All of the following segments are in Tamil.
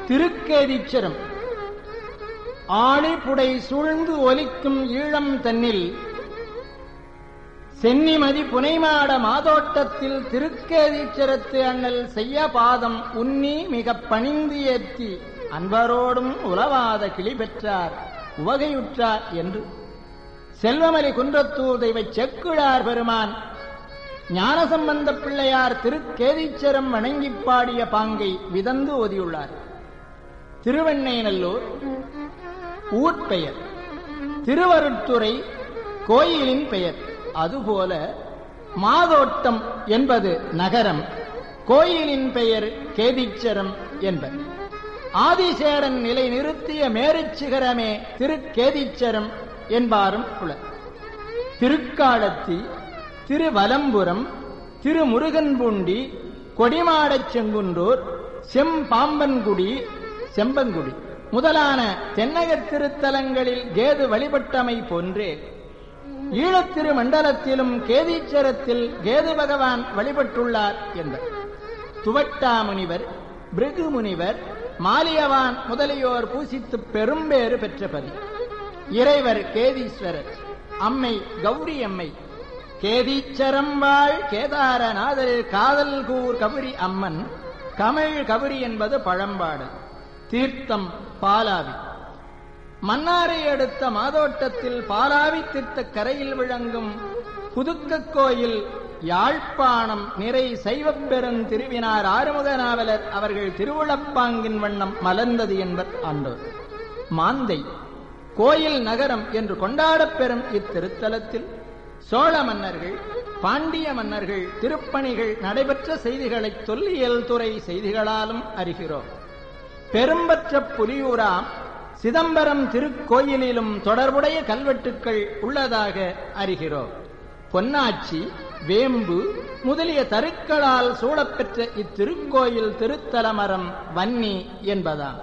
திருக்கேதீச்சரம் ஆழிப்புடை சூழ்ந்து ஒலிக்கும் ஈழம் தன்னில் சென்னிமதி புனைமாட மாதோட்டத்தில் திருக்கேதீச்சரத்து அண்ணல் செய்ய பாதம் உன்னி மிகப் பணிந்து ஏற்றி அன்பரோடும் உலவாத கிளி பெற்றார் உவகையுற்றார் என்று செல்வமலி குன்றத்தூர் தெய்வ செக்குழார் பெருமான் ஞானசம்பந்த பிள்ளையார் திருக்கேதீச்சரம் வணங்கிப் பாடிய பாங்கை விதந்து ஓதியுள்ளார் திருவெண்ணைநல்லூர் ஊர் பெயர் திருவருட்துறை கோயிலின் பெயர் அதுபோல மாதோட்டம் என்பது நகரம் கோயிலின் பெயர் கேதீச்சரம் என்பர் ஆதிசேடன் நிலை நிறுத்திய மேருச்சிகரமே திருக்கேதீச்சரம் என்பாரும் புலர் திருக்காலத்தி திருவலம்புரம் திருமுருகன்பூண்டி கொடிமாடச் செங்குன்றூர் செம்பாம்பன்குடி செம்பங்குடி முதலான தென்னகத் திருத்தலங்களில் கேது வழிபட்டமை போன்றே ஈழத்திரு மண்டலத்திலும் கேதீச்சரத்தில் கேது பகவான் வழிபட்டுள்ளார் என்பர் துவட்டா முனிவர் பிருகு முனிவர் மாலியவான் முதலியோர் பூசித்து பெரும்பேறு பெற்ற பதி இறைவர் கேதீஸ்வரர் அம்மை கௌரி அம்மை கேதீச்சரம் வாழ் கேதாரநாதர் காதல் கூர் கபுரி அம்மன் கமிழ் கபுரி என்பது பழம்பாடு தீர்த்தம் பாலாவி மன்னாரை அடுத்த மாதோட்டத்தில் பாலாவி தீர்த்த கரையில் விளங்கும் புதுக்கக் கோயில் யாழ்ப்பாணம் நிறை சைவப் பெருந் திருவினார் ஆறுமுக நாவலர் அவர்கள் திருவுளப்பாங்கின் வண்ணம் மலர்ந்தது என்பர் ஆண்டோர் மாந்தை கோயில் நகரம் என்று கொண்டாடப் பெறும் இத்திருத்தலத்தில் சோழ மன்னர்கள் பாண்டிய மன்னர்கள் திருப்பணிகள் நடைபெற்ற செய்திகளை தொல்லியல் துறை செய்திகளாலும் அறிகிறோம் பெரும்பற்ற புலியூராம் சிதம்பரம் திருக்கோயிலிலும் தொடர்புடைய கல்வெட்டுக்கள் உள்ளதாக அறிகிறோம் பொன்னாச்சி வேம்பு முதலிய தருக்களால் சூழப்பெற்ற இத்திருக்கோயில் திருத்தலமரம் வன்னி என்பதாம்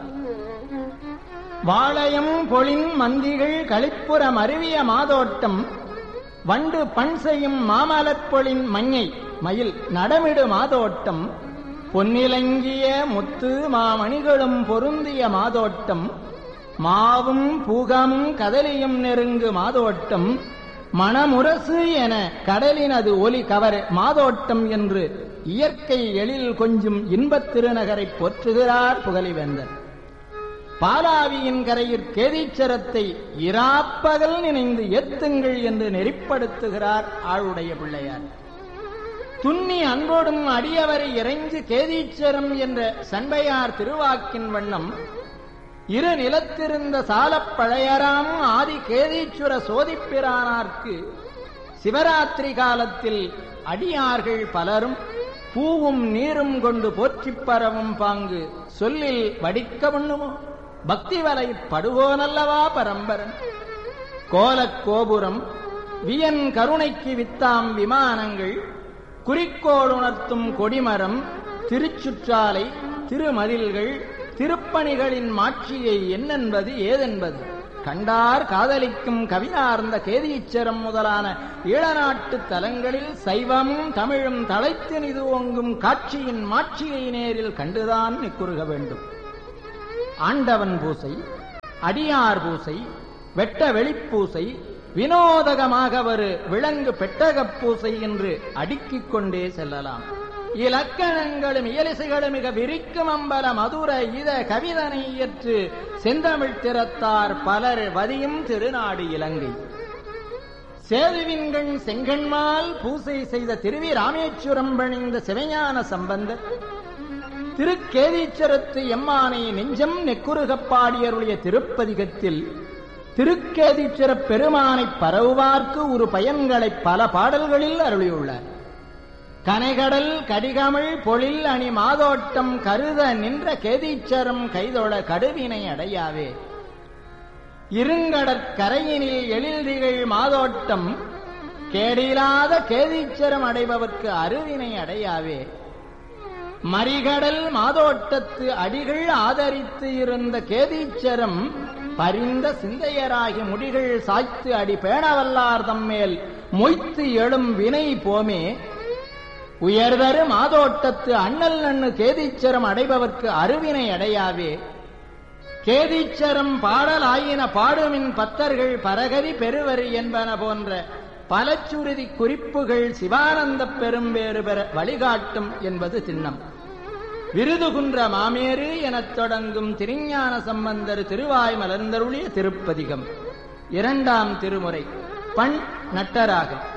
வாளையம் பொழின் மந்திகள் களிப்புறம் அருவிய மாதோட்டம் வண்டு பண் செய்யும் மாமலற்பொழின் மஞ்சை மயில் நடமிடு மாதோட்டம் பொன்னிலங்கிய முத்து மாமணிகளும் பொருந்திய மாதோட்டம் மாவும் பூகமும் கதலியும் நெருங்கு மாதோட்டம் மணமுரசு என கடலினது ஒலி கவர் மாதோட்டம் என்று இயற்கை எழில் கொஞ்சும் இன்பத் திருநகரை போற்றுகிறார் புகழிவேந்தன் பாலாவியின் கரையில் கேதீச்சரத்தை இராப்பகல் நினைந்து எத்துங்கள் என்று நெறிப்படுத்துகிறார் ஆளுடைய பிள்ளையார் துண்ணி அன்போடும் அடியவரை இறைஞ்சு கேதீச்சரம் என்ற சண்பையார் திருவாக்கின் வண்ணம் இரு நிலத்திருந்த சாலப் பழையராம் ஆதி கேதீச்சுர சோதிப்பிரானார்க்கு சிவராத்திரி காலத்தில் அடியார்கள் பலரும் பூவும் நீரும் கொண்டு போற்றிப் பரவும் பாங்கு சொல்லில் வடிக்க முன்னுமோ பக்தி வலை படுவோனல்லவா பரம்பரன் கோலக் கோபுரம் வியன் கருணைக்கு வித்தாம் விமானங்கள் குறிக்கோள் உணர்த்தும் கொடிமரம் திருச்சுற்றாலை திருமதில்கள் திருப்பணிகளின் மாட்சியை என்னென்பது ஏதென்பது கண்டார் காதலிக்கும் கவினார்ந்த கேதீச்சரம் முதலான ஈழநாட்டு தலங்களில் சைவமும் தமிழும் தலைத்து நிதுவங்கும் காட்சியின் மாட்சியை நேரில் கண்டுதான் நிக்குறுக வேண்டும் ஆண்டவன் பூசை அடியார் பூசை வெட்ட வெளிப்பூசை வினோதகமாக ஒரு விலங்கு பெட்டகப் பூசை என்று அடுக்கிக் கொண்டே செல்லலாம் இலக்கணங்களும் இயலிசைகளும் மிக விரிக்கும் அம்பல மதுர இத கவிதனை இயற்று செந்தமிழ் திறத்தார் பலர் வதியும் திருநாடு இலங்கை சேதுவின்கண் செங்கண்மால் பூசை செய்த திருவி ராமேஸ்வரம் பணிந்த சிவஞான சம்பந்தர் திருக்கேதீச்சரத்து எம்மானை நெஞ்சம் நெக்குருகப் பாடியருடைய திருப்பதிகத்தில் திருக்கேதீச்சர பெருமானை பரவுவார்க்கு ஒரு பயன்களை பல பாடல்களில் அருளியுள்ளார் கனைகடல் கடிகமிழ் பொழில் அணி மாதோட்டம் கருத நின்ற கேதீச்சரம் கைதொழ கடுவினை அடையாவே இருங்கடற்கரையினில் எழில்திகள் மாதோட்டம் கேடிலாத கேதீச்சரம் அடைபவர்க்கு அருவினை அடையாவே மறிகடல் மாதோட்டத்து அடிகள் ஆதரித்து இருந்த கேதீச்சரம் பரிந்த சிந்தையராகி முடிகள் சாய்த்து அடி பேணவல்லார் தம்மேல் மொய்த்து எழும் வினை போமே உயர்தரு மாதோட்டத்து அண்ணல் நண்ணு கேதீச்சரம் அடைபவர்க்கு அருவினை அடையாவே கேதீச்சரம் பாடல் ஆயின பாடுமின் பத்தர்கள் பரகதி பெருவரி என்பன போன்ற பலச்சுருதி குறிப்புகள் சிவானந்த பெரும்பேறு பெற வழிகாட்டும் என்பது திண்ணம் விருதுகுன்ற மாமேறு எனத் தொடங்கும் திருஞான சம்பந்தர் திருவாய் மலர்ந்தருளிய திருப்பதிகம் இரண்டாம் திருமுறை பண் நட்டராகம்